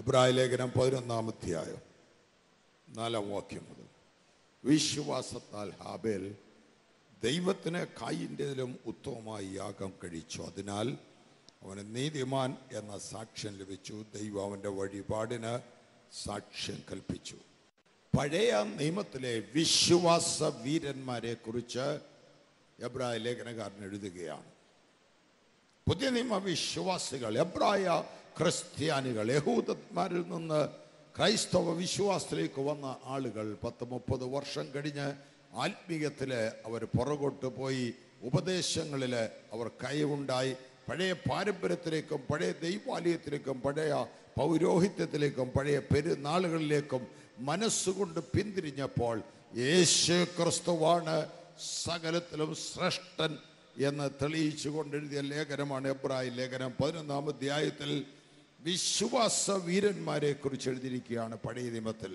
എബ്രായ ലേഖനം പതിനൊന്നാം അധ്യായം നാലാം വാക്യം മുതൽ വിശ്വാസത്താൽ ഹാബേൽ ദൈവത്തിന് കായിൻ്റെതിലും ഉത്തമമായി യാഗം കഴിച്ചു അതിനാൽ അവന് നീതിമാൻ എന്ന സാക്ഷ്യം ലഭിച്ചു ദൈവം അവൻ്റെ വഴിപാടിന് സാക്ഷ്യം കൽപ്പിച്ചു പഴയ നിയമത്തിലെ വിശ്വാസ വീരന്മാരെ കുറിച്ച് എബ്രായ ലേഖനകാരൻ എഴുതുകയാണ് പുതിയ നിയമ വിശ്വാസികൾ എബ്രായ ക്രിസ്ത്യാനികൾ യഹൂദന്മാരിൽ നിന്ന് ക്രൈസ്തവ വിശ്വാസത്തിലേക്ക് വന്ന ആളുകൾ പത്ത് മുപ്പത് വർഷം കഴിഞ്ഞ് ആത്മീയത്തിൽ അവർ പുറകോട്ട് പോയി ഉപദേശങ്ങളിൽ അവർ കയവുണ്ടായി പഴയ പാരമ്പര്യത്തിലേക്കും പഴയ ദൈവാലയത്തിലേക്കും പഴയ പൗരോഹിത്യത്തിലേക്കും പഴയ പെരുന്നാളുകളിലേക്കും മനസ്സുകൊണ്ട് പിന്തിരിഞ്ഞപ്പോൾ യേശു ക്രിസ്തുവാണ് സകലത്തിലും ശ്രേഷ്ഠൻ എന്ന് തെളിയിച്ചു കൊണ്ടെഴുതിയ ലേഖനമാണ് എബ്രായ ലേഖനം പതിനൊന്നാം അധ്യായത്തിൽ വിശ്വാസ വീരന്മാരെ കുറിച്ച് എഴുതിയിരിക്കുകയാണ് പഴയ നിയമത്തിൽ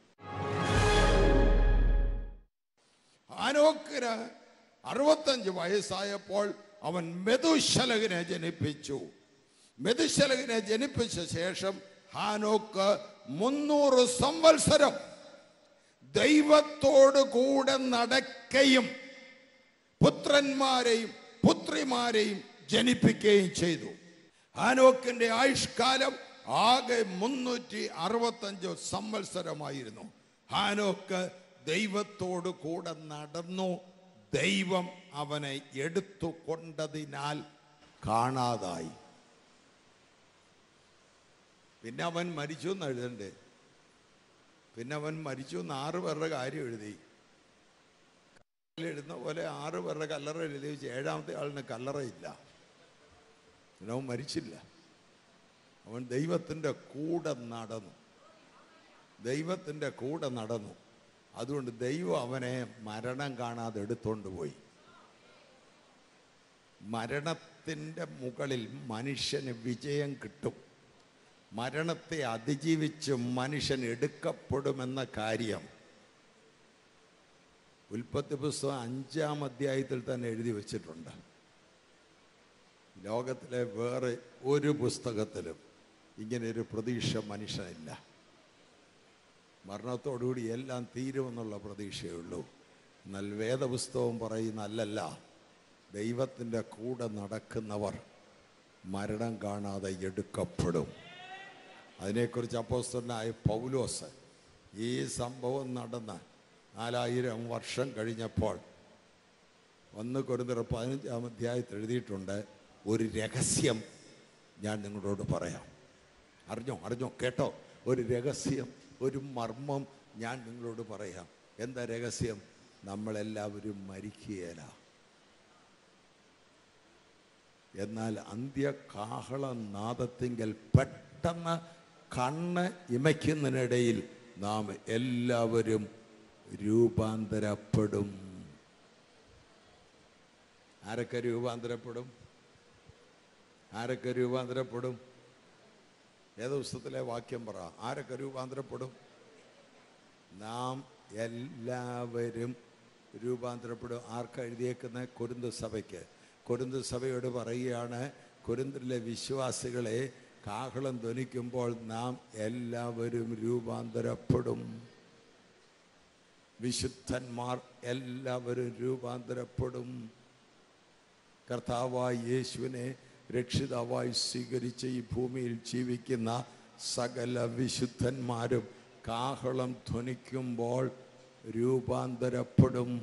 ആനോക്കിന് അറുപത്തഞ്ച് വയസ്സായപ്പോൾ അവൻ മെതുശലകിനെ ജനിപ്പിച്ചു മെതുശലകിനെ ജനിപ്പിച്ച ശേഷം ഹാനോക്ക് മുന്നൂറ് സംവത്സരം ദൈവത്തോട് കൂടെ നടക്കുകയും പുത്രന്മാരെയും പുത്രിമാരെയും ജനിപ്പിക്കുകയും ചെയ്തു ഹാനോക്കിന്റെ ആയുഷ്കാലം ആകെ മുന്നൂറ്റി അറുപത്തഞ്ച് സംവത്സരമായിരുന്നു ഹാനോക്ക് ദൈവത്തോട് കൂടെ നടന്നു ദൈവം അവനെ എടുത്തു കൊണ്ടതിനാൽ കാണാതായി പിന്നെ അവൻ മരിച്ചു എന്ന് എഴുതണ്ടേ പിന്നെ അവൻ മരിച്ചു എന്ന് ആറ് പേരുടെ കാര്യം എഴുതി എഴുതുന്ന പോലെ ആറ് പേരുടെ കല്ലറ എഴുതി വെച്ച് ഏഴാമത്തെ ആളിന് കല്ലറയില്ല പിന്നെ അവൻ മരിച്ചില്ല അവൻ ദൈവത്തിൻ്റെ കൂടെ നടന്നു ദൈവത്തിൻ്റെ കൂടെ നടന്നു അതുകൊണ്ട് ദൈവം അവനെ മരണം കാണാതെ എടുത്തോണ്ട് പോയി മരണത്തിൻ്റെ മുകളിൽ മനുഷ്യന് വിജയം കിട്ടും മരണത്തെ അതിജീവിച്ച് മനുഷ്യൻ എടുക്കപ്പെടുമെന്ന കാര്യം ഉൽപ്പത്തി പുസ്തകം അഞ്ചാം അധ്യായത്തിൽ തന്നെ എഴുതി വച്ചിട്ടുണ്ട് ലോകത്തിലെ വേറെ ഒരു പുസ്തകത്തിലും ഇങ്ങനെ ഒരു പ്രതീക്ഷ മനുഷ്യനില്ല മരണത്തോടുകൂടി എല്ലാം തീരുമെന്നുള്ള പ്രതീക്ഷയുള്ളൂ എന്നാൽ വേദപുസ്തകം പറയുന്ന അല്ലല്ല ദൈവത്തിൻ്റെ കൂടെ നടക്കുന്നവർ മരണം കാണാതെ എടുക്കപ്പെടും അതിനെക്കുറിച്ച് അപ്പോസ്തലനായ പൗലോസ് ഈ സംഭവം നടന്ന് നാലായിരം വർഷം കഴിഞ്ഞപ്പോൾ ഒന്ന് കൊരുന്നർ പതിനഞ്ചാം അധ്യായത്തിൽ എഴുതിയിട്ടുണ്ട് ഒരു രഹസ്യം ഞാൻ നിങ്ങളോട് പറയാം അറിഞ്ഞോ അറിഞ്ഞോ കേട്ടോ ഒരു രഹസ്യം ഒരു മർമ്മം ഞാൻ നിങ്ങളോട് പറയാം എന്താ രഹസ്യം നമ്മളെല്ലാവരും മരിക്കുകയില്ല എന്നാൽ അന്ത്യകാഹള നാദത്തിങ്കൽ പെട്ടെന്ന് കണ്ണ് ഇമയ്ക്കുന്നതിനിടയിൽ നാം എല്ലാവരും രൂപാന്തരപ്പെടും ആരൊക്കെ രൂപാന്തരപ്പെടും ആരൊക്കെ രൂപാന്തരപ്പെടും ഏത് പുസ്തകത്തിലെ വാക്യം പറ ആരൊക്കെ രൂപാന്തരപ്പെടും നാം എല്ലാവരും രൂപാന്തരപ്പെടും ആർക്കാ എഴുതിയേക്കുന്ന കൊരുന്ത് സഭയ്ക്ക് കൊരുന്ത് സഭയോട് പറയുകയാണ് കൊരുന്തിലെ വിശ്വാസികളെ കാഹളം ധ്വനിക്കുമ്പോൾ നാം എല്ലാവരും രൂപാന്തരപ്പെടും വിശുദ്ധന്മാർ എല്ലാവരും രൂപാന്തരപ്പെടും കർത്താവായി യേശുവിനെ രക്ഷിതാവായി സ്വീകരിച്ച ഈ ഭൂമിയിൽ ജീവിക്കുന്ന സകല വിശുദ്ധന്മാരും കാഹളം ധ്വനിക്കുമ്പോൾ രൂപാന്തരപ്പെടും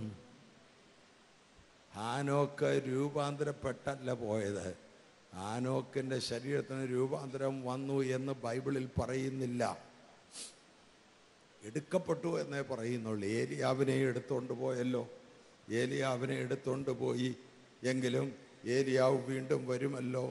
ആനോക്ക് രൂപാന്തരപ്പെട്ടല്ല പോയത് ആനോക്കിൻ്റെ ശരീരത്തിന് രൂപാന്തരം വന്നു എന്ന് ബൈബിളിൽ പറയുന്നില്ല എടുക്കപ്പെട്ടു എന്നേ പറയുന്നുള്ളൂ ഏലിയാവിനെ എടുത്തുകൊണ്ട് പോയല്ലോ ഏലിയാവിനെ എടുത്തുകൊണ്ട് പോയി എങ്കിലും ഏലിയാവ് വീണ്ടും വരുമല്ലോ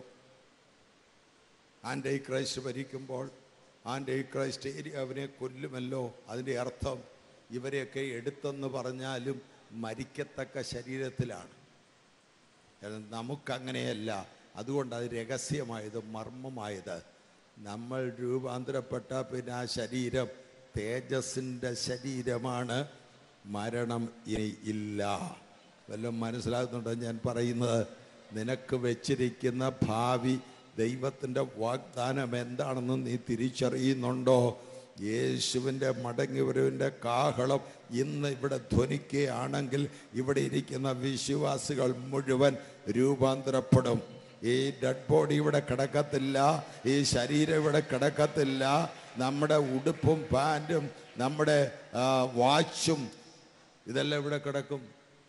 ആൻഡേ ക്രൈസ്റ്റ് ഭരിക്കുമ്പോൾ ആൻഡേ ക്രൈസ്റ്റ് ഏലിയാവിനെ കൊല്ലുമല്ലോ അതിൻ്റെ അർത്ഥം ഇവരെയൊക്കെ എടുത്തെന്ന് പറഞ്ഞാലും മരിക്കത്തക്ക ശരീരത്തിലാണ് എന്നാൽ നമുക്കങ്ങനെയല്ല അതുകൊണ്ട് അത് രഹസ്യമായത് മർമ്മമായത് നമ്മൾ രൂപാന്തരപ്പെട്ട പിന്നെ ആ ശരീരം തേജസ്സിൻ്റെ ശരീരമാണ് മരണം ഇനി ഇല്ല വല്ലതും മനസ്സിലാകുന്നുണ്ടോ ഞാൻ പറയുന്നത് നിനക്ക് വെച്ചിരിക്കുന്ന ഭാവി ദൈവത്തിൻ്റെ വാഗ്ദാനം എന്താണെന്ന് നീ തിരിച്ചറിയുന്നുണ്ടോ യേശുവിൻ്റെ മടങ്ങിവരവിൻ്റെ കാഹളം ഇന്ന് ഇവിടെ ധ്വനിക്കുകയാണെങ്കിൽ ഇവിടെ ഇരിക്കുന്ന വിശ്വാസികൾ മുഴുവൻ രൂപാന്തരപ്പെടും ഈ ഡെഡ് ബോഡി ഇവിടെ കിടക്കത്തില്ല ഈ ശരീരം ഇവിടെ കിടക്കത്തില്ല നമ്മുടെ ഉടുപ്പും പാൻറ്റും നമ്മുടെ ആ, വാച്ചും ഇതെല്ലാം ഇവിടെ കിടക്കും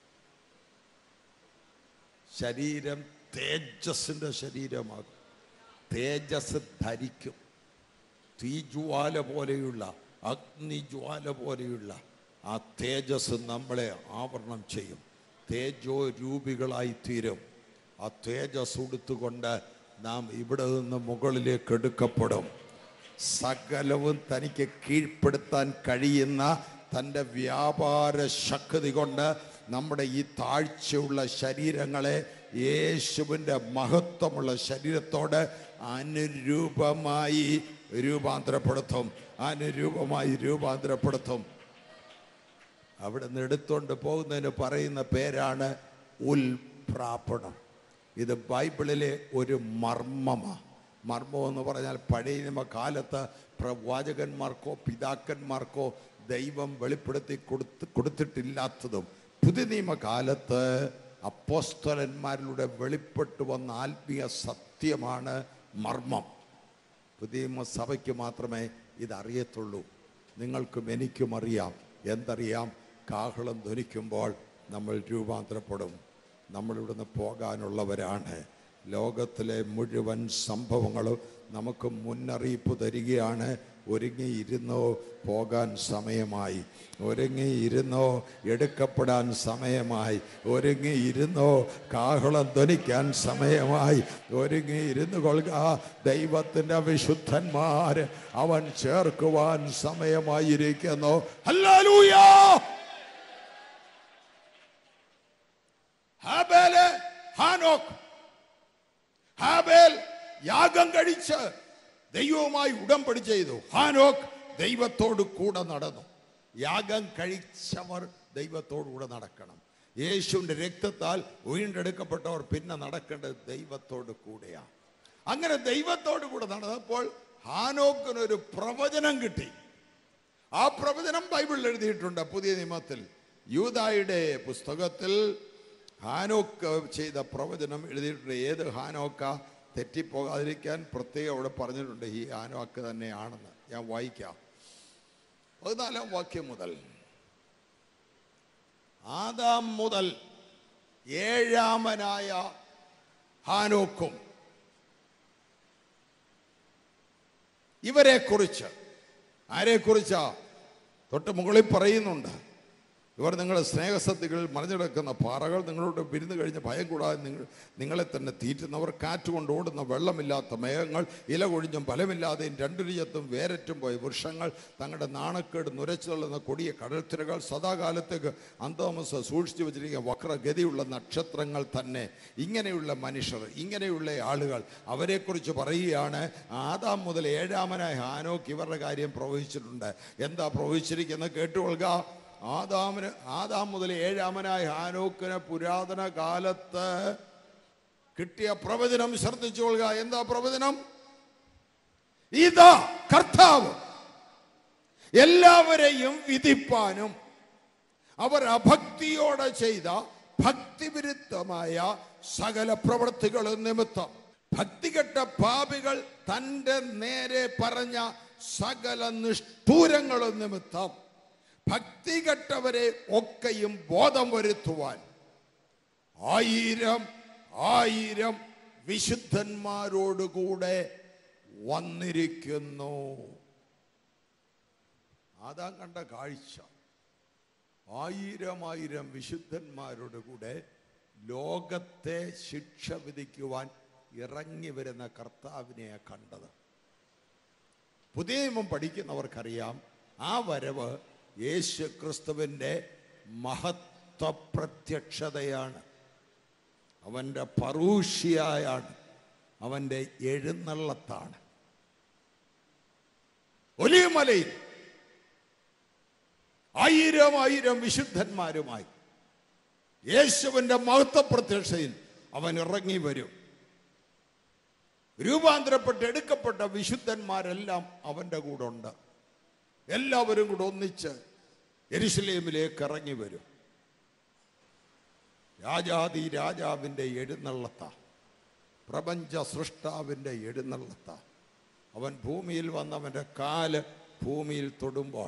ശരീരം തേജസ്സിൻ്റെ ശരീരമാകും തേജസ് ധരിക്കും തീജ്വാല പോലെയുള്ള അഗ്നിജ്വാല പോലെയുള്ള ആ തേജസ് നമ്മളെ ആവരണം ചെയ്യും തേജോ രൂപികളായി തീരും ആ തേജസ് ഉടുത്തുകൊണ്ട് നാം ഇവിടെ നിന്ന് മുകളിലേക്ക് എടുക്കപ്പെടും സകലവും തനിക്ക് കീഴ്പ്പെടുത്താൻ കഴിയുന്ന തൻ്റെ വ്യാപാര ശക്തി കൊണ്ട് നമ്മുടെ ഈ താഴ്ചയുള്ള ശരീരങ്ങളെ യേശുവിൻ്റെ മഹത്വമുള്ള ശരീരത്തോട് അനുരൂപമായി രൂപാന്തരപ്പെടുത്തും അനുരൂപമായി രൂപാന്തരപ്പെടുത്തും അവിടെ നിന്ന് എടുത്തുകൊണ്ട് പോകുന്നതിന് പറയുന്ന പേരാണ് ഉൽപ്രാപണം ഇത് ബൈബിളിലെ ഒരു മർമ്മമാണ് മർമ്മം എന്ന് പറഞ്ഞാൽ പഴയ നിയമ കാലത്ത് പ്രവാചകന്മാർക്കോ പിതാക്കന്മാർക്കോ ദൈവം വെളിപ്പെടുത്തി കൊടുത്ത് കൊടുത്തിട്ടില്ലാത്തതും പുതിയ നിയമകാലത്ത് അപ്പോസ്തലന്മാരിലൂടെ വെളിപ്പെട്ടു വന്ന ആത്മീയ സത്യമാണ് മർമ്മം പുതിയ സഭയ്ക്ക് മാത്രമേ ഇതറിയത്തുള്ളൂ നിങ്ങൾക്കും എനിക്കും അറിയാം എന്തറിയാം കാഹളം ധ്വനിക്കുമ്പോൾ നമ്മൾ രൂപാന്തരപ്പെടും നമ്മളിവിടുന്ന് പോകാനുള്ളവരാണ് ലോകത്തിലെ മുഴുവൻ സംഭവങ്ങളും നമുക്ക് മുന്നറിയിപ്പ് തരികയാണ് ഒരുങ്ങിയിരുന്നോ പോകാൻ സമയമായി ഒരുങ്ങിയിരുന്നോ എടുക്കപ്പെടാൻ സമയമായി ഒരുങ്ങിയിരുന്നോ കാഹളം ധ്വനിക്കാൻ സമയമായി ഒരുങ്ങിയിരുന്നു കൊള്ളുക ദൈവത്തിൻ്റെ വിശുദ്ധന്മാര് അവൻ ചേർക്കുവാൻ സമയമായിരിക്കുന്നു ഹല്ലേലൂയാ ഹാബേല് ഹാനോക്ക് ഹാബേൽ യാഗം കഴിച്ച് ദൈവവുമായി ഉടമ്പടി ചെയ്തു ഹാനോക്ക് ദൈവത്തോട് കൂടെ നടന്നു യാഗം കഴിച്ചവർ ദൈവത്തോട് കൂടെ നടക്കണം യേശുവിൻ്റെ രക്തത്താൽ വീണ്ടെടുക്കപ്പെട്ടവർ പിന്നെ നടക്കേണ്ടത് ദൈവത്തോട് കൂടെയാണ് അങ്ങനെ ദൈവത്തോട് കൂടെ നടന്നപ്പോൾ ഹാനോക്കിനൊരു പ്രവചനം കിട്ടി ആ പ്രവചനം ബൈബിളിൽ എഴുതിയിട്ടുണ്ട് പുതിയ നിയമത്തിൽ യൂതായുടെ പുസ്തകത്തിൽ ഹാനോക്ക് ചെയ്ത പ്രവചനം എഴുതിയിട്ടുണ്ട് ഏത് ഹാനോക്ക തെറ്റിപ്പോകാതിരിക്കാൻ പ്രത്യേകം അവിടെ പറഞ്ഞിട്ടുണ്ട് ഈ ഹാനോക്ക് തന്നെയാണെന്ന് ഞാൻ വായിക്കാം പതിനാലാം വാക്യം മുതൽ ആദാം മുതൽ ഏഴാമനായ ഹാനോക്കും ഇവരെ കുറിച്ച് ആരെ കുറിച്ചാ തൊട്ട് മുകളിൽ പറയുന്നുണ്ട് ഇവർ നിങ്ങളുടെ സ്നേഹസത്യങ്ങളിൽ മറിഞ്ഞിടക്കുന്ന പാറകൾ നിങ്ങളോട് വിരുന്ന് കഴിഞ്ഞ് ഭയം കൂടാതെ നിങ്ങൾ നിങ്ങളെ തന്നെ തീറ്റുന്നവർ കാറ്റുകൊണ്ട് ഓടുന്ന വെള്ളമില്ലാത്ത മേഘങ്ങൾ ഇല കൊഴിഞ്ഞും ഫലമില്ലാതെയും രണ്ടുരിയത്തും വേരറ്റും പോയ വൃക്ഷങ്ങൾ തങ്ങളുടെ നാണക്കേട് നുരച്ചുള്ളുന്ന കൊടിയ കടൽത്തിരകൾ സദാകാലത്തേക്ക് അന്തോമസ് സൂക്ഷിച്ചു വെച്ചിരിക്കുന്ന വക്രഗതിയുള്ള നക്ഷത്രങ്ങൾ തന്നെ ഇങ്ങനെയുള്ള മനുഷ്യർ ഇങ്ങനെയുള്ള ആളുകൾ അവരെക്കുറിച്ച് പറയുകയാണ് ആദാം മുതൽ ഏഴാമനായ ഹാനോക്ക് ഇവരുടെ കാര്യം പ്രവചിച്ചിട്ടുണ്ട് എന്താ പ്രവചിച്ചിരിക്കുന്നത് കേട്ടുകൊള്ളുക ആദാമിന് ആദാം മുതൽ ഏഴാമനായ ഹാനോക്കിന് പുരാതന കാലത്ത് കിട്ടിയ പ്രവചനം ശ്രദ്ധിച്ചുകൊള്ളുക എന്താ പ്രവചനം ഇതാ കർത്താവ് എല്ലാവരെയും വിധിപ്പാനും അവർ അഭക്തിയോടെ ചെയ്ത ഭക്തിവിരുദ്ധമായ സകല പ്രവൃത്തികൾ നിമിത്തം ഭക്തികെട്ട പാപികൾ തൻ്റെ നേരെ പറഞ്ഞ സകല നിഷ്ഠൂരങ്ങളും നിമിത്തം ഭക്തികെട്ടവരെ ഒക്കെയും ബോധം വരുത്തുവാൻ ആയിരം ആയിരം വിശുദ്ധന്മാരോടുകൂടെ വന്നിരിക്കുന്നു അതാ കണ്ട കാഴ്ച ആയിരം ആയിരം വിശുദ്ധന്മാരോട് കൂടെ ലോകത്തെ ശിക്ഷ വിധിക്കുവാൻ ഇറങ്ങി വരുന്ന കർത്താവിനെയാ കണ്ടത് പുതിയ നിയമം പഠിക്കുന്നവർക്കറിയാം ആ വരവ് യേശു ക്രിസ്തുവിൻ്റെ മഹത്വപ്രത്യക്ഷതയാണ് അവൻ്റെ പറൂഷിയായാണ് അവൻ്റെ എഴുന്നള്ളത്താണ് ഒലിമലയിൽ ആയിരം ആയിരം വിശുദ്ധന്മാരുമായി യേശുവിൻ്റെ മഹത്വപ്രത്യക്ഷയിൽ അവൻ ഇറങ്ങി വരും രൂപാന്തരപ്പെട്ട് എടുക്കപ്പെട്ട വിശുദ്ധന്മാരെല്ലാം അവൻ്റെ കൂടെ ഉണ്ട് എല്ലാവരും കൂടെ ഒന്നിച്ച് എരുസലേമിലേക്ക് ഇറങ്ങി വരും രാജാതി രാജാവിൻ്റെ എഴുന്നള്ളത്ത പ്രപഞ്ച സൃഷ്ടാവിൻ്റെ എഴുന്നള്ളത്ത അവൻ ഭൂമിയിൽ വന്നവൻ്റെ കാല് ഭൂമിയിൽ തൊടുമ്പോൾ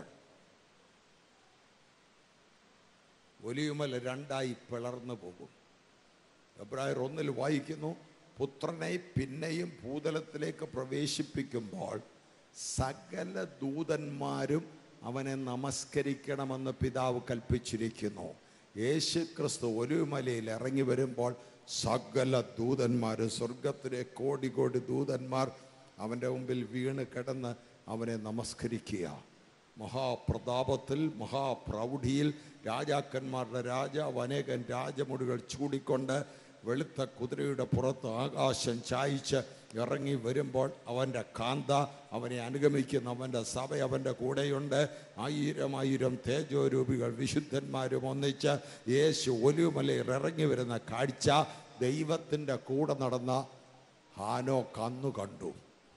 ഒലിയുമല രണ്ടായി പിളർന്നു പോകും എബ്രായർ ഒന്നിൽ വായിക്കുന്നു പുത്രനെ പിന്നെയും ഭൂതലത്തിലേക്ക് പ്രവേശിപ്പിക്കുമ്പോൾ സകല ദൂതന്മാരും അവനെ നമസ്കരിക്കണമെന്ന് പിതാവ് കൽപ്പിച്ചിരിക്കുന്നു യേശു ക്രിസ്തു ഒലിവുമലയിൽ ഇറങ്ങി വരുമ്പോൾ സകല ദൂതന്മാരും സ്വർഗത്തിലെ കോടി കോടി ദൂതന്മാർ അവൻ്റെ മുമ്പിൽ വീണ് കിടന്ന് അവനെ നമസ്കരിക്കുക മഹാപ്രതാപത്തിൽ മഹാപ്രൗഢിയിൽ രാജാക്കന്മാരുടെ രാജാവ് അനേകൻ രാജമുടികൾ ചൂടിക്കൊണ്ട് വെളുത്ത കുതിരയുടെ പുറത്ത് ആകാശം ചായച്ച് ഇറങ്ങി വരുമ്പോൾ അവൻ്റെ കാന്ത അവനെ അനുഗമിക്കുന്ന അവൻ്റെ സഭ അവൻ്റെ കൂടെയുണ്ട് ആയിരം ആയിരം തേജോരൂപികൾ വിശുദ്ധന്മാരും ഒന്നിച്ച് യേശു ഒലിവുമലയിൽ ഇറങ്ങി വരുന്ന കാഴ്ച ദൈവത്തിൻ്റെ കൂടെ നടന്ന ഹാനോ കന്നു കണ്ടു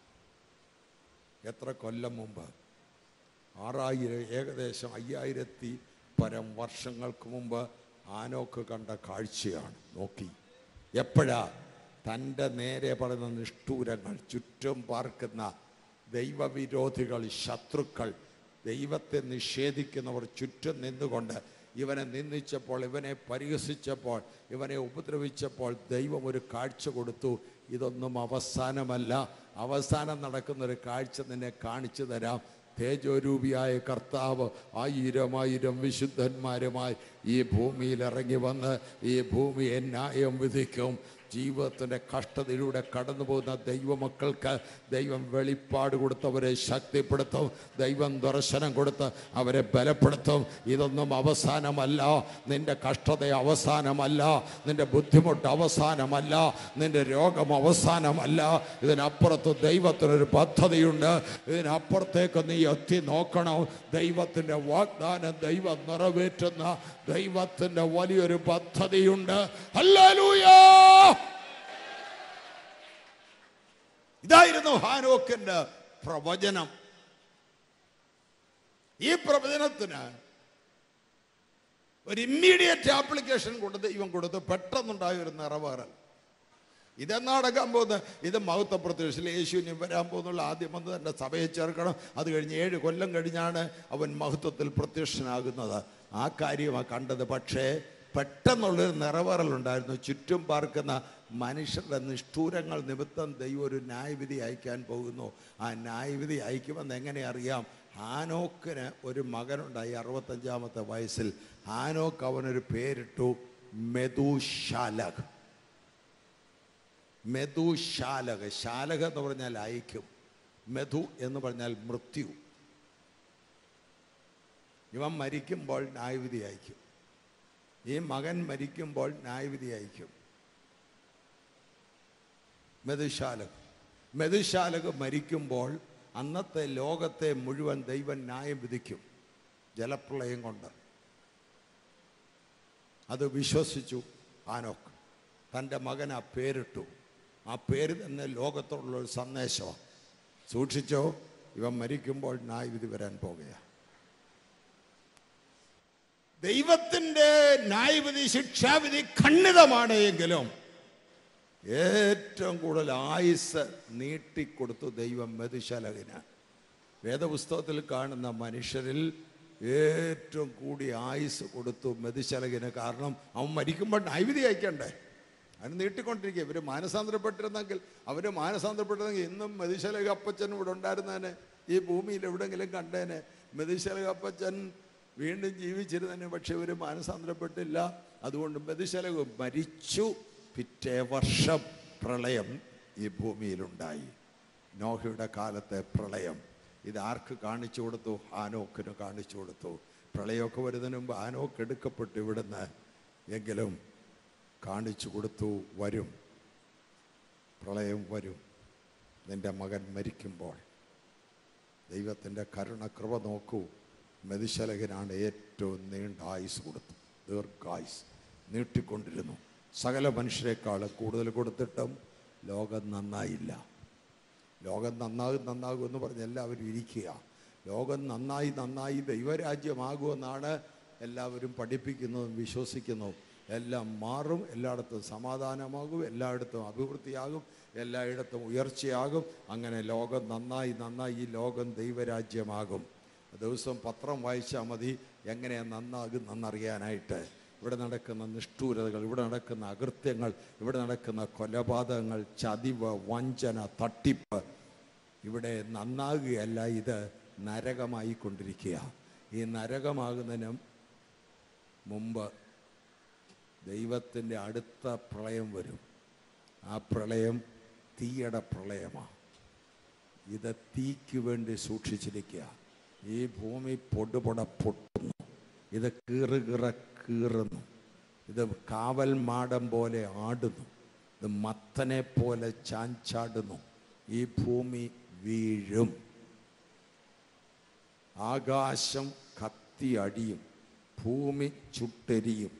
എത്ര കൊല്ലം മുമ്പ് ആറായിരം ഏകദേശം അയ്യായിരത്തി പരം വർഷങ്ങൾക്ക് മുമ്പ് ആനോക്ക് കണ്ട കാഴ്ചയാണ് നോക്കി എപ്പോഴാ തൻ്റെ നേരെ പറയുന്ന നിഷ്ഠൂരങ്ങൾ ചുറ്റും പാർക്കുന്ന ദൈവവിരോധികൾ ശത്രുക്കൾ ദൈവത്തെ നിഷേധിക്കുന്നവർ ചുറ്റും നിന്നുകൊണ്ട് ഇവനെ നിന്ദിച്ചപ്പോൾ ഇവനെ പരിഹസിച്ചപ്പോൾ ഇവനെ ഉപദ്രവിച്ചപ്പോൾ ദൈവം ഒരു കാഴ്ച കൊടുത്തു ഇതൊന്നും അവസാനമല്ല അവസാനം നടക്കുന്ന ഒരു കാഴ്ച നിന്നെ കാണിച്ചു തരാം തേജോരൂപിയായ കർത്താവ് ആയിരം ആയിരം വിശുദ്ധന്മാരുമായി ഈ ഭൂമിയിൽ ഇറങ്ങി വന്ന് ഈ ഭൂമിയെ ന്യായം വിധിക്കും ജീവിതത്തിൻ്റെ കഷ്ടതയിലൂടെ കടന്നു പോകുന്ന ദൈവമക്കൾക്ക് ദൈവം വെളിപ്പാട് കൊടുത്തവരെ ശക്തിപ്പെടുത്തും ദൈവം ദർശനം കൊടുത്ത് അവരെ ബലപ്പെടുത്തും ഇതൊന്നും അവസാനമല്ല നിന്റെ കഷ്ടത അവസാനമല്ല നിന്റെ ബുദ്ധിമുട്ട് അവസാനമല്ല നിന്റെ രോഗം അവസാനമല്ല ഇതിനപ്പുറത്ത് ദൈവത്തിനൊരു പദ്ധതിയുണ്ട് ഇതിനപ്പുറത്തേക്ക് നീ എത്തി നോക്കണം ദൈവത്തിൻ്റെ വാഗ്ദാനം ദൈവം നിറവേറ്റുന്ന ദൈവത്തിൻ്റെ വലിയൊരു പദ്ധതിയുണ്ട് ഹല്ലേലൂയാ ഇതായിരുന്നു ഹാനോക്കിന്റെ പ്രവചനം ഈ പ്രവചനത്തിന് ഒരു ഇമ്മീഡിയറ്റ് ആപ്ലിക്കേഷൻ കൊണ്ട് ദൈവം കൊടുത്ത് പെട്ടെന്നുണ്ടായ ഒരു നിറവേറൽ ഇതെന്നാ നടക്കാൻ പോകുന്നത് ഇത് മഹത്വപ്രത്യക്ഷത്തിൽ യേശുവിന് വരാൻ പോകുന്നുള്ള ആദ്യം വന്ന് തൻ്റെ സഭയെ ചേർക്കണം അത് കഴിഞ്ഞ് ഏഴ് കൊല്ലം കഴിഞ്ഞാണ് അവൻ മഹത്വത്തിൽ പ്രത്യക്ഷനാകുന്നത് ആ കാര്യമാണ് കണ്ടത് പക്ഷേ പെട്ടെന്നുള്ളൊരു നിറവേറലുണ്ടായിരുന്നു ചുറ്റും പാർക്കുന്ന മനുഷ്യരുടെ നിഷ്ഠൂരങ്ങൾ നിമിത്തം ദൈവം ഒരു ന്യായവിധി അയക്കാൻ പോകുന്നു ആ ന്യായവിധി അയക്കുമെന്ന് എങ്ങനെ അറിയാം ഹാനോക്കിന് ഒരു മകനുണ്ടായി അറുപത്തഞ്ചാമത്തെ വയസ്സിൽ ഹാനോക്ക് അവനൊരു പേരിട്ടു മെതുശാലക് മെതുശാലക ശാലക എന്ന് പറഞ്ഞാൽ അയക്കും മെധു എന്ന് പറഞ്ഞാൽ മൃത്യു ഇവൻ മരിക്കുമ്പോൾ ന്യായവിധി അയക്കും ഈ മകൻ മരിക്കുമ്പോൾ ന്യായവിധി അയക്കും മെതുശാലക് മെതുശാലക് മരിക്കുമ്പോൾ അന്നത്തെ ലോകത്തെ മുഴുവൻ ദൈവം ന്യായം വിധിക്കും ജലപ്രളയം കൊണ്ട് അത് വിശ്വസിച്ചു ആനോക്ക് തൻ്റെ മകൻ ആ പേരിട്ടു ആ പേര് തന്നെ ലോകത്തോടുള്ള ഒരു സന്ദേശമാണ് സൂക്ഷിച്ചോ ഇവൻ മരിക്കുമ്പോൾ ന്യായവിധി വരാൻ പോകുകയാണ് ദൈവത്തിൻ്റെ ന്യായവിധി ശിക്ഷാവിധി ഖണ്ഡിതമാണ് എങ്കിലും ഏറ്റവും കൂടുതൽ ആയുസ് നീട്ടിക്കൊടുത്തു ദൈവം മെതുശലകിന് വേദപുസ്തകത്തിൽ കാണുന്ന മനുഷ്യരിൽ ഏറ്റവും കൂടി ആയുസ് കൊടുത്തു മെതുശലകിന് കാരണം അവൻ മരിക്കുമ്പോൾ ന്യായവിധി അയക്കണ്ടേ അവന് നീട്ടിക്കൊണ്ടിരിക്കുക ഇവർ മാനസാന്തരപ്പെട്ടിരുന്നെങ്കിൽ അവർ മാനസാന്തരപ്പെട്ടിരുന്നെങ്കിൽ ഇന്നും മെതിശലക അപ്പച്ചൻ ഇവിടെ ഉണ്ടായിരുന്നേനെ ഈ ഭൂമിയിൽ എവിടെങ്കിലും കണ്ടേനെ മെതിശലക അപ്പച്ചൻ വീണ്ടും ജീവിച്ചിരുന്നതിന് പക്ഷെ ഇവർ മാനസാന്തരപ്പെട്ടില്ല അതുകൊണ്ട് മെതിശലക മരിച്ചു പിറ്റേ വർഷം പ്രളയം ഈ ഭൂമിയിലുണ്ടായി നോഹയുടെ കാലത്തെ പ്രളയം ഇത് ആർക്ക് കാണിച്ചു കൊടുത്തു ആനോക്കിന് കാണിച്ചു കൊടുത്തു പ്രളയമൊക്കെ വരുന്നതിന് മുമ്പ് ആനോക്ക് എടുക്കപ്പെട്ടു ഇവിടുന്ന് എങ്കിലും കാണിച്ചു കൊടുത്തു വരും പ്രളയം വരും നിന്റെ മകൻ മരിക്കുമ്പോൾ ദൈവത്തിൻ്റെ കരുണ കൃപ നോക്കൂ മെതിശലകനാണ് ഏറ്റവും നീണ്ട ആയുസ് കൊടുത്തു ദീർഘായുസ് നീട്ടിക്കൊണ്ടിരുന്നു സകല മനുഷ്യരെക്കാളും കൂടുതൽ കൊടുത്തിട്ടും ലോകം നന്നായില്ല ലോകം നന്നാകും നന്നാകും എന്ന് പറഞ്ഞ് എല്ലാവരും ഇരിക്കുക ലോകം നന്നായി നന്നായി ദൈവരാജ്യമാകുമെന്നാണ് എല്ലാവരും പഠിപ്പിക്കുന്നതും വിശ്വസിക്കുന്നതും എല്ലാം മാറും എല്ലായിടത്തും സമാധാനമാകും എല്ലായിടത്തും അഭിവൃദ്ധിയാകും എല്ലായിടത്തും ഉയർച്ചയാകും അങ്ങനെ ലോകം നന്നായി നന്നായി ഈ ലോകം ദൈവരാജ്യമാകും ദിവസം പത്രം വായിച്ചാൽ മതി എങ്ങനെയാണ് നന്നാകുന്നെന്നറിയാനായിട്ട് ഇവിടെ നടക്കുന്ന നിഷ്ഠൂരതകൾ ഇവിടെ നടക്കുന്ന അകൃത്യങ്ങൾ ഇവിടെ നടക്കുന്ന കൊലപാതകങ്ങൾ ചതിവ് വഞ്ചന തട്ടിപ്പ് ഇവിടെ നന്നാകുകയല്ല ഇത് നരകമായി കൊണ്ടിരിക്കുക ഈ നരകമാകുന്നതിന് മുമ്പ് ദൈവത്തിൻ്റെ അടുത്ത പ്രളയം വരും ആ പ്രളയം തീയുടെ പ്രളയമാണ് ഇത് തീക്ക് വേണ്ടി സൂക്ഷിച്ചിരിക്കുക ഈ ഭൂമി പൊടുപൊട പൊട്ടുന്നു ഇത് കീറുകിറ കീറുന്നു ഇത് കാവൽ മാടം പോലെ ആടുന്നു ഇത് മത്തനെ പോലെ ചാഞ്ചാടുന്നു ഈ ഭൂമി വീഴും ആകാശം കത്തി അടിയും ഭൂമി ചുട്ടെരിയും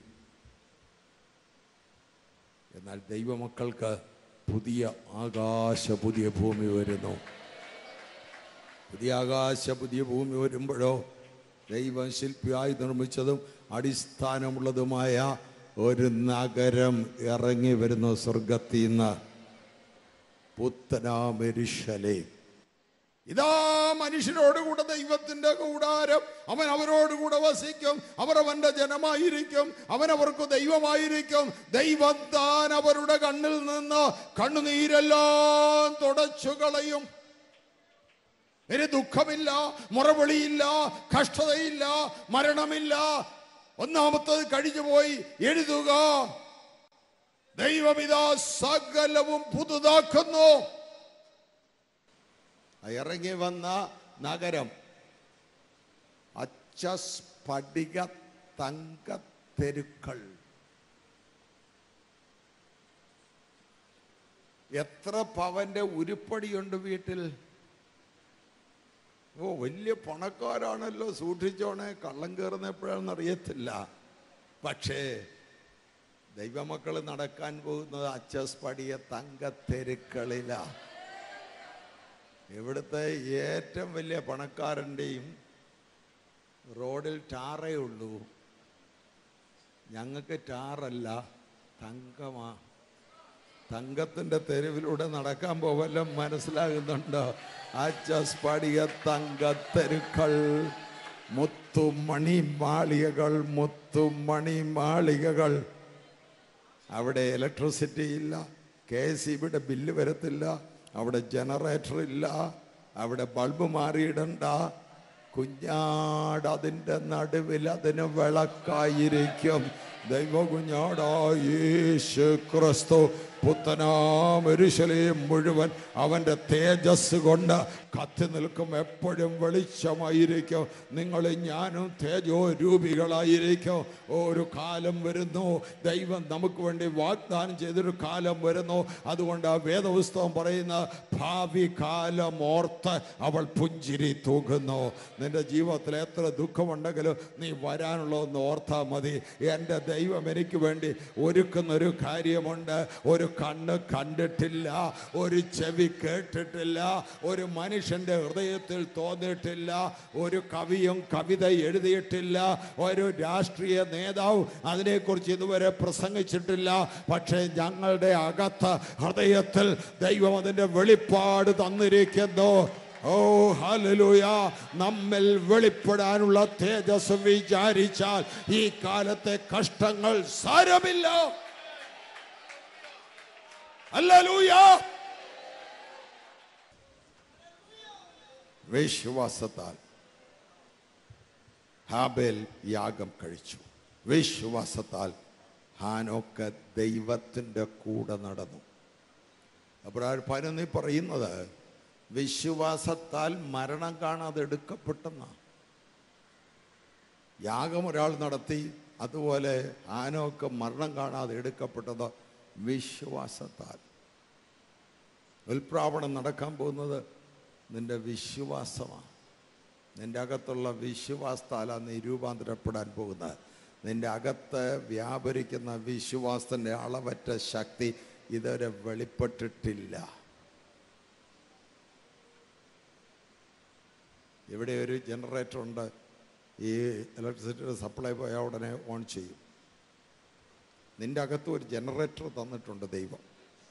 എന്നാൽ ദൈവമക്കൾക്ക് പുതിയ ആകാശ പുതിയ ഭൂമി വരുന്നു പുതിയ ആകാശ പുതിയ ഭൂമി വരുമ്പോഴോ ദൈവം ശില്പിയായി നിർമ്മിച്ചതും അടിസ്ഥാനമുള്ളതുമായ ഒരു നഗരം ഇറങ്ങി വരുന്നു സ്വർഗത്തിൽ നിന്ന് പുത്തനാമെരിശലേം ഇതാ മനുഷ്യരോടുകൂടെ ദൈവത്തിന്റെ കൂടാരം അവൻ അവരോടുകൂടെ വസിക്കും അവർ അവന്റെ ജനമായിരിക്കും അവൻ അവർക്ക് ദൈവമായിരിക്കും ദൈവം താൻ അവരുടെ കണ്ണിൽ നിന്ന് കണ്ണുനീരെല്ലാം തുടച്ചു കളയും ഇനി ദുഃഖമില്ല മുറവിളിയില്ല കഷ്ടതയില്ല മരണമില്ല ഒന്നാമത്തത് കഴിഞ്ഞുപോയി എഴുതുക ദൈവമിതാ സകലവും പുതുതാക്കുന്നു ഇറങ്ങി വന്ന നഗരം അച്ച സ്ഫടിക തങ്കത്തെരുക്കൾ എത്ര പവന്റെ ഉരുപ്പടിയുണ്ട് വീട്ടിൽ ഓ വലിയ പണക്കാരാണല്ലോ സൂക്ഷിച്ചോണേ കള്ളം കയറുന്ന എപ്പോഴാണെന്ന് അറിയത്തില്ല പക്ഷേ ദൈവമക്കൾ നടക്കാൻ പോകുന്നത് അച്ചസ്പടിയ തങ്കത്തെരുക്കളിലാ ഇവിടുത്തെ ഏറ്റവും വലിയ പണക്കാരൻ്റെയും റോഡിൽ ടാറേ ഉള്ളൂ ഞങ്ങൾക്ക് ടാറല്ല തങ്കമാ തങ്കത്തിൻ്റെ തെരുവിലൂടെ നടക്കാൻ പോവല്ലോ മനസ്സിലാകുന്നുണ്ടോ ആച്ചസ്പടിക തങ്കത്തെരുക്കൾ മുത്തുമണി മാളികകൾ മുത്തുമണി മാളികകൾ അവിടെ ഇലക്ട്രിസിറ്റി ഇല്ല കെ എസ് ബിയുടെ ബില്ല് വരത്തില്ല അവിടെ ജനറേറ്റർ ഇല്ല അവിടെ ബൾബ് മാറിയിടണ്ട കുഞ്ഞാട് അതിൻ്റെ നടുവിൽ അതിന് വിളക്കായിരിക്കും ദൈവ കുഞ്ഞാടായ യേശു ക്രിസ്തു പുത്തനാമരുശലേം മുഴുവൻ അവൻ്റെ തേജസ് കൊണ്ട് കത്തി നിൽക്കും എപ്പോഴും വെളിച്ചമായിരിക്കും നിങ്ങൾ ഞാനും തേജോ രൂപികളായിരിക്കും ഒരു കാലം വരുന്നു ദൈവം നമുക്ക് വേണ്ടി വാഗ്ദാനം ചെയ്തൊരു കാലം വരുന്നു അതുകൊണ്ട് ആ വേദപുസ്തകം പറയുന്ന ഭാവി കാലം ഓർത്ത് അവൾ പുഞ്ചിരി തൂകുന്നു നിന്റെ ജീവിതത്തിൽ എത്ര ദുഃഖമുണ്ടെങ്കിലും നീ വരാനുള്ളതെന്ന് ഓർത്താൽ മതി എൻ്റെ ദൈവം എനിക്ക് വേണ്ടി ഒരുക്കുന്ന ഒരു കാര്യമുണ്ട് ഒരു കണ്ണ് കണ്ടിട്ടില്ല ഒരു ചെവി കേട്ടിട്ടില്ല ഒരു മനുഷ്യൻ്റെ ഹൃദയത്തിൽ തോന്നിയിട്ടില്ല ഒരു കവിയും കവിത എഴുതിയിട്ടില്ല ഒരു രാഷ്ട്രീയ നേതാവ് അതിനെക്കുറിച്ച് ഇതുവരെ പ്രസംഗിച്ചിട്ടില്ല പക്ഷേ ഞങ്ങളുടെ അകത്ത് ഹൃദയത്തിൽ ദൈവം അതിൻ്റെ വെളിപ്പാട് തന്നിരിക്കുന്നു ഓ ഹല്ലേലൂയ നമ്മിൽ വെളിപ്പെടാനുള്ള തേജസ് വിചാരിച്ചാൽ ഈ കാലത്തെ കഷ്ടങ്ങൾ സാരമില്ല ഹല്ലേലൂയ വിശ്വാസത്താൽ ഹാബേൽ യാഗം കഴിച്ചു വിശ്വാസത്താൽ ഹാനോക്ക് ദൈവത്തിൻ്റെ കൂടെ നടന്നു അപ്പോൾ പതിനൊന്നി പറയുന്നത് വിശ്വാസത്താൽ മരണം കാണാതെ എടുക്കപ്പെട്ടെന്ന യാഗം ഒരാൾ നടത്തി അതുപോലെ ആനൊക്കെ മരണം കാണാതെ എടുക്കപ്പെട്ടത് വിശ്വാസത്താൽ ഉൽപ്രാവണം നടക്കാൻ പോകുന്നത് നിന്റെ വിശ്വാസമാണ് നിന്റെ അകത്തുള്ള വിശ്വാസത്താലാണ് നീ രൂപാന്തരപ്പെടാൻ പോകുന്നത് നിന്റെ അകത്ത് വ്യാപരിക്കുന്ന വിശ്വാസത്തിൻ്റെ അളവറ്റ ശക്തി ഇതുവരെ വെളിപ്പെട്ടിട്ടില്ല ഇവിടെ ഒരു ജനറേറ്റർ ഉണ്ട് ഈ ഇലക്ട്രിസിറ്റിയുടെ സപ്ലൈ പോയാൽ ഉടനെ ഓൺ ചെയ്യും നിന്റെ അകത്ത് ഒരു ജനറേറ്റർ തന്നിട്ടുണ്ട് ദൈവം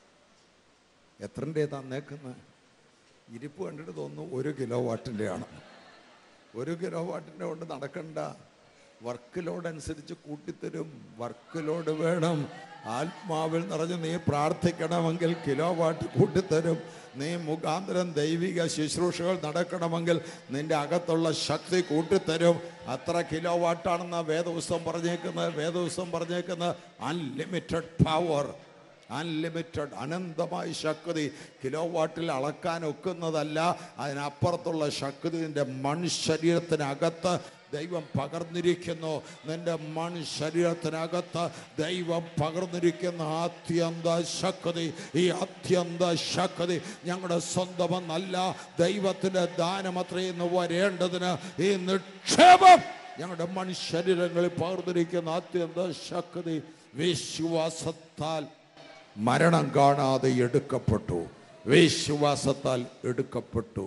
എത്രൻ്റെ തന്നേക്കുന്നത് ഇരിപ്പ് കണ്ടിട്ട് തോന്നുന്നു ഒരു കിലോ വാട്ടിൻ്റെയാണ് ഒരു കിലോ വാട്ടിൻ്റെ കൊണ്ട് നടക്കണ്ട വർക്ക് ലോഡ് അനുസരിച്ച് കൂട്ടിത്തരും വർക്ക് ലോഡ് വേണം ആത്മാവിൽ നിറഞ്ഞ് നീ പ്രാർത്ഥിക്കണമെങ്കിൽ കിലോ വാട്ട് കൂട്ടിത്തരും നീ മുഖാന്തരം ദൈവിക ശുശ്രൂഷകൾ നടക്കണമെങ്കിൽ നിന്റെ അകത്തുള്ള ശക്തി കൂട്ടിത്തരും അത്ര കിലോ വാട്ടാണെന്ന വേദപുസ്തകം പറഞ്ഞേക്കുന്നത് വേദപുസ്തകം പറഞ്ഞേക്കുന്നത് അൺലിമിറ്റഡ് പവർ അൺലിമിറ്റഡ് അനന്തമായ ശക്തി കിലോ വാട്ടിൽ അളക്കാൻ ഒക്കുന്നതല്ല അതിനപ്പുറത്തുള്ള ശക്തി നിന്റെ മൺശരീരത്തിനകത്ത് ദൈവം പകർന്നിരിക്കുന്നു നിന്റെ മൺ ശരീരത്തിനകത്ത് ദൈവം പകർന്നിരിക്കുന്ന ആത്യന്ത ശക്തി ഈ അത്യന്ത ശക്തി ഞങ്ങളുടെ സ്വന്തമെന്നല്ല ദൈവത്തിൻ്റെ ദാനമത്രയെന്ന് വരേണ്ടതിന് ഈ നിക്ഷേപം ഞങ്ങളുടെ മൺശരീരങ്ങളിൽ പകർന്നിരിക്കുന്ന അത്യന്ത ശക്തി വിശ്വാസത്താൽ മരണം കാണാതെ എടുക്കപ്പെട്ടു വിശ്വാസത്താൽ എടുക്കപ്പെട്ടു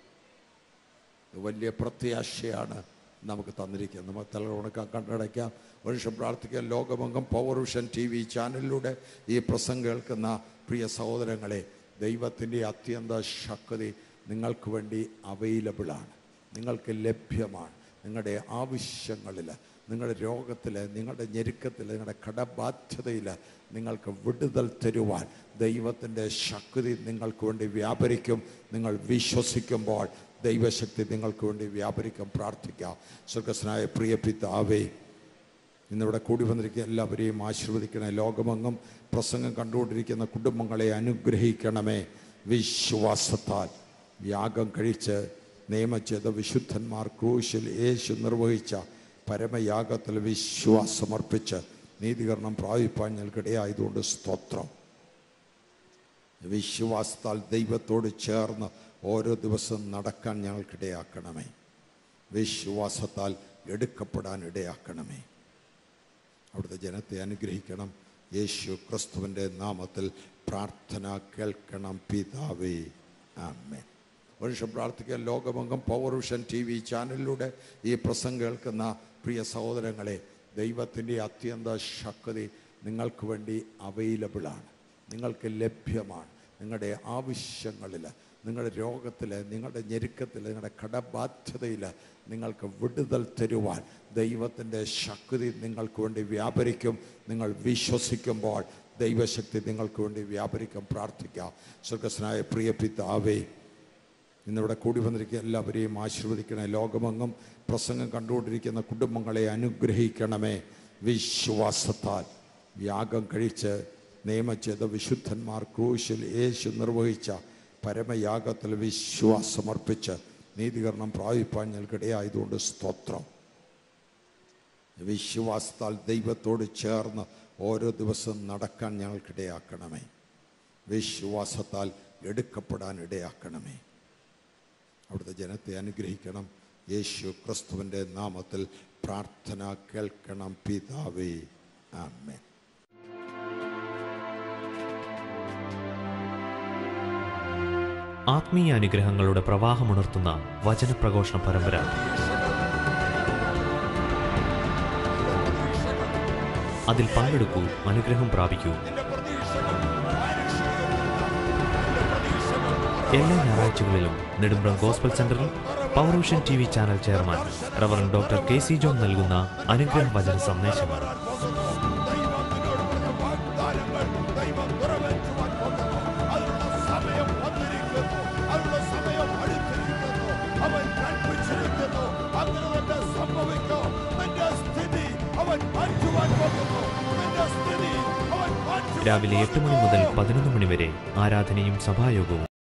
ഇത് വലിയ പ്രത്യാശയാണ് നമുക്ക് തന്നിരിക്കുന്നത് നമുക്ക് തലമുണക്കാൻ കണ്ടടയ്ക്കാം മനുഷ്യൻ പ്രാർത്ഥിക്കാൻ ലോകമെങ്കും പവർ വിഷൻ ടി വി ചാനലിലൂടെ ഈ പ്രസംഗം കേൾക്കുന്ന പ്രിയ സഹോദരങ്ങളെ ദൈവത്തിൻ്റെ അത്യന്ത ശക്തി നിങ്ങൾക്ക് വേണ്ടി അവൈലബിളാണ് നിങ്ങൾക്ക് ലഭ്യമാണ് നിങ്ങളുടെ ആവശ്യങ്ങളിൽ നിങ്ങളുടെ രോഗത്തിൽ നിങ്ങളുടെ ഞെരുക്കത്തിൽ നിങ്ങളുടെ കടബാധ്യതയിൽ നിങ്ങൾക്ക് വിടുതൽ തരുവാൻ ദൈവത്തിൻ്റെ ശക്തി നിങ്ങൾക്ക് വേണ്ടി വ്യാപരിക്കും നിങ്ങൾ വിശ്വസിക്കുമ്പോൾ ദൈവശക്തി നിങ്ങൾക്ക് വേണ്ടി വ്യാപരിക്കും പ്രാർത്ഥിക്കാം സ്വർഗസ്നായ പ്രിയ പിതാവേ ഇന്നിവിടെ കൂടി വന്നിരിക്കുന്ന എല്ലാവരെയും ആശീർവദിക്കണേ ലോകമെങ്ങും പ്രസംഗം കണ്ടുകൊണ്ടിരിക്കുന്ന കുടുംബങ്ങളെ അനുഗ്രഹിക്കണമേ വിശ്വാസത്താൽ യാഗം കഴിച്ച് നിയമചെയ്ത വിശുദ്ധന്മാർ ക്രൂശിൽ യേശു നിർവഹിച്ച പരമയാഗത്തിൽ വിശ്വാസമർപ്പിച്ച് നീതീകരണം പ്രാപിപ്പാൻ ഞങ്ങൾക്കിടയായതുകൊണ്ട് സ്തോത്രം വിശ്വാസത്താൽ ദൈവത്തോട് ചേർന്ന് ഓരോ ദിവസവും നടക്കാൻ ഞങ്ങൾക്കിടയാക്കണമേ വിശ്വാസത്താൽ എടുക്കപ്പെടാൻ ഇടയാക്കണമേ അവിടുത്തെ ജനത്തെ അനുഗ്രഹിക്കണം യേശു ക്രിസ്തുവിൻ്റെ നാമത്തിൽ പ്രാർത്ഥന കേൾക്കണം പിതാവേ ആമേൻ മനുഷ്യ പ്രാർത്ഥിക്കാൻ ലോകമെങ്കും പവർ വിഷൻ ടി വി ചാനലിലൂടെ ഈ പ്രസംഗം കേൾക്കുന്ന പ്രിയ സഹോദരങ്ങളെ ദൈവത്തിൻ്റെ അത്യന്ത ശക്തി നിങ്ങൾക്ക് വേണ്ടി അവൈലബിളാണ് നിങ്ങൾക്ക് ലഭ്യമാണ് നിങ്ങളുടെ ആവശ്യങ്ങളിൽ നിങ്ങളുടെ രോഗത്തിൽ നിങ്ങളുടെ ഞെരുക്കത്തിൽ നിങ്ങളുടെ കടബാധ്യതയിൽ നിങ്ങൾക്ക് വിടുതൽ തരുവാൻ ദൈവത്തിൻ്റെ ശക്തി നിങ്ങൾക്ക് വേണ്ടി വ്യാപരിക്കും നിങ്ങൾ വിശ്വസിക്കുമ്പോൾ ദൈവശക്തി നിങ്ങൾക്ക് വേണ്ടി വ്യാപരിക്കും പ്രാർത്ഥിക്കാം സ്വർഗസ്നായ പ്രിയ പിതാവേ ഇന്നിവിടെ കൂടി വന്നിരിക്കുന്ന എല്ലാവരെയും ആശീർവദിക്കണേ ലോകമെങ്ങും പ്രസംഗം കണ്ടുകൊണ്ടിരിക്കുന്ന കുടുംബങ്ങളെ അനുഗ്രഹിക്കണമേ വിശ്വാസത്താൽ യാഗം കഴിച്ച് നിയമചെയ്ത വിശുദ്ധന്മാർ ക്രൂശിൽ യേശു നിർവഹിച്ച പരമയാഗത്തിൽ വിശ്വാസമർപ്പിച്ച് നീതീകരണം പ്രാപിപ്പാൻ ഞങ്ങൾക്കിടയായതുകൊണ്ട് സ്തോത്രം വിശ്വാസത്താൽ ദൈവത്തോട് ചേർന്ന് ഓരോ ദിവസവും നടക്കാൻ ഞങ്ങൾക്കിടയാക്കണമേ വിശ്വാസത്താൽ എടുക്കപ്പെടാൻ ഇടയാക്കണമേ അവിടുത്തെ ജനത്തെ അനുഗ്രഹിക്കണം യേശു ക്രിസ്തുവിൻ്റെ നാമത്തിൽ പ്രാർത്ഥന കേൾക്കണം പിതാവേ ആമേൻ ആത്മീയ അനുഗ്രഹങ്ങളുടെ പ്രവാഹമുണർത്തുന്ന വചനപ്രഘോഷണ പരമ്പര അതിൽ പങ്കെടുക്കൂ അനുഗ്രഹം പ്രാപിക്കൂ എല്ലാ ഞായറാഴ്ചകളിലും നെടുമ്പ്രം ഗോസ്ബൽ സെന്ററിൽ പൗരോഷൻ T V channel chairman reverend doctor K C John നൽകുന്ന അനുഗ്രഹ വചന സന്ദേശങ്ങൾ രാവിലെ എട്ട് മണി മുതൽ പതിനൊന്ന് മണി വരെ ആരാധനയും സഭായോഗവും